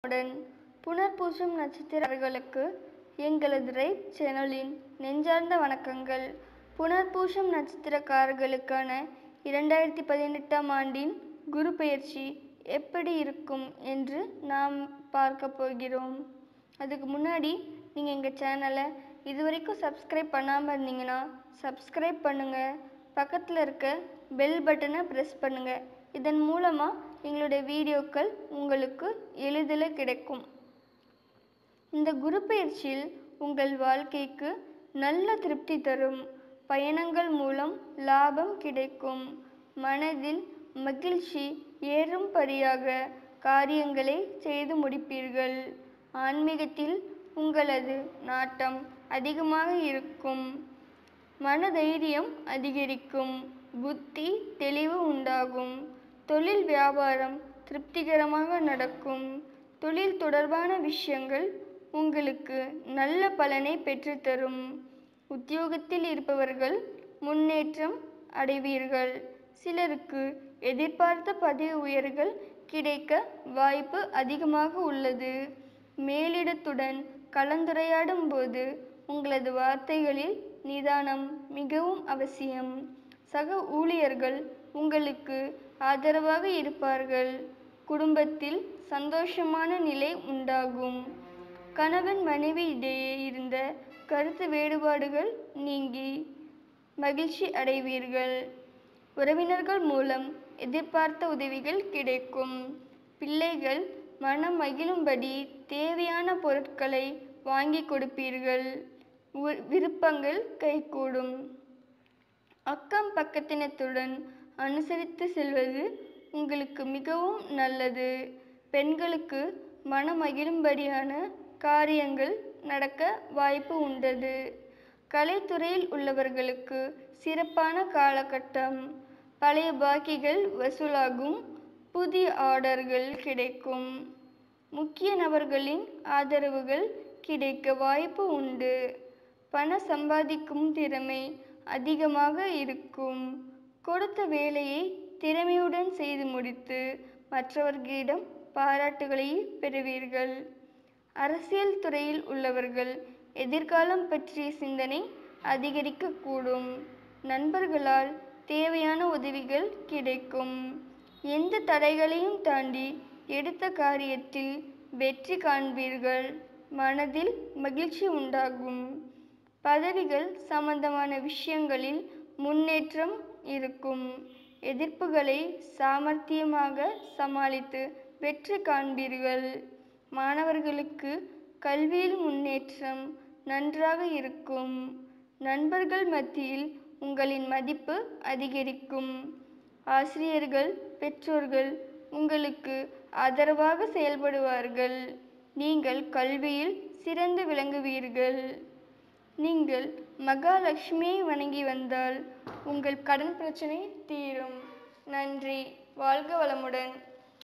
உடன் புனர்பூசம் நட்சத்திரர்களுக்கு எங்களது ரைட் சேனலின் நெஞ்சார்ந்த வணக்கங்கள் புனர்பூசம் நட்சத்திரக்காரர்களுக்கான இரண்டாயிரத்தி பதினெட்டாம் ஆண்டின் குரு பெயர்ச்சி எப்படி இருக்கும் என்று நாம் பார்க்க போகிறோம் அதுக்கு முன்னாடி நீங்கள் எங்கள் சேனலை இது வரைக்கும் சப்ஸ்கிரைப் பண்ணாமல் இருந்தீங்கன்னா சப்ஸ்கிரைப் பண்ணுங்கள் பக்கத்தில் இருக்க பெல் பட்டனை ப்ரெஸ் பண்ணுங்கள் இதன் மூலமாக எங்களுடைய வீடியோக்கள் உங்களுக்கு எளிதில் கிடைக்கும் இந்த குரு பயிற்சியில் உங்கள் வாழ்க்கைக்கு நல்ல திருப்தி தரும் பயணங்கள் மூலம் லாபம் கிடைக்கும் மனதில் மகிழ்ச்சி ஏறும்படியாக காரியங்களை செய்து முடிப்பீர்கள் ஆன்மீகத்தில் உங்களது நாட்டம் அதிகமாக இருக்கும் மனதைரியம் அதிகரிக்கும் புத்தி தெளிவு உண்டாகும் தொழில் வியாபாரம் திருப்திகரமாக நடக்கும் தொழில் தொடர்பான விஷயங்கள் உங்களுக்கு நல்ல பலனை பெற்றுத்தரும் உத்தியோகத்தில் இருப்பவர்கள் முன்னேற்றம் அடைவீர்கள் சிலருக்கு எதிர்பார்த்த பதவி உயர்கள் கிடைக்க வாய்ப்பு அதிகமாக உள்ளது மேலிடத்துடன் கலந்துரையாடும் போது உங்களது வார்த்தைகளில் நிதானம் மிகவும் அவசியம் சக ஊழியர்கள் உங்களுக்கு ஆதரவாக இருப்பார்கள் குடும்பத்தில் சந்தோஷமான நிலை உண்டாகும் கணவன் மனைவி இடையே இருந்த கருத்து வேறுபாடுகள் நீங்கி மகிழ்ச்சி அடைவீர்கள் உறவினர்கள் மூலம் எதிர்பார்த்த உதவிகள் கிடைக்கும் பிள்ளைகள் மனம் மகிழும்படி தேவையான பொருட்களை வாங்கி கொடுப்பீர்கள் உ- விருப்பங்கள் கைகூடும் அக்கம் பக்கத்தினத்துடன் அனுசரித்து செல்வது உங்களுக்கு மிகவும் நல்லது பெண்களுக்கு மனமகிழும்படியான காரியங்கள் நடக்க வாய்ப்பு உண்டது கலைத்துறையில் உள்ளவர்களுக்கு சிறப்பான காலகட்டம் பழைய பாக்கிகள் வசூலாகும் புதிய ஆர்டர்கள் கிடைக்கும் முக்கிய நபர்களின் ஆதரவுகள் கிடைக்க வாய்ப்பு உண்டு பண சம்பாதிக்கும் திறமை அதிகமாக இருக்கும் கொடுத்த வேலையை திறமையுடன் செய்து முடித்து மற்றவர்களிடம் பாராட்டுகளை பெறுவீர்கள் அரசியல் துறையில் உள்ளவர்கள் எதிர்காலம் பற்றிய சிந்தனை அதிகரிக்கக்கூடும் நண்பர்களால் தேவையான உதவிகள் கிடைக்கும் எந்த தடைகளையும் தாண்டி எடுத்த காரியத்தில் வெற்றி காண்பீர்கள் மனதில் மகிழ்ச்சி உண்டாகும் பதவிகள் சம்பந்தமான விஷயங்களில் முன்னேற்றம் இருக்கும் எதிர்ப்புகளை சாமர்த்தியமாக சமாளித்து வெற்றி காண்பீர்கள் மாணவர்களுக்கு கல்வியில் முன்னேற்றம் நன்றாக இருக்கும் நண்பர்கள் மத்தியில் உங்களின் மதிப்பு அதிகரிக்கும் ஆசிரியர்கள் பெற்றோர்கள் உங்களுக்கு ஆதரவாக செயல்படுவார்கள் நீங்கள் கல்வியில் சிறந்து விளங்குவீர்கள் நீங்கள் மகாலட்சுமியை வணங்கி வந்தால் உங்கள் கடன் பிரச்சனை தீரும் நன்றி வாழ்க வளமுடன்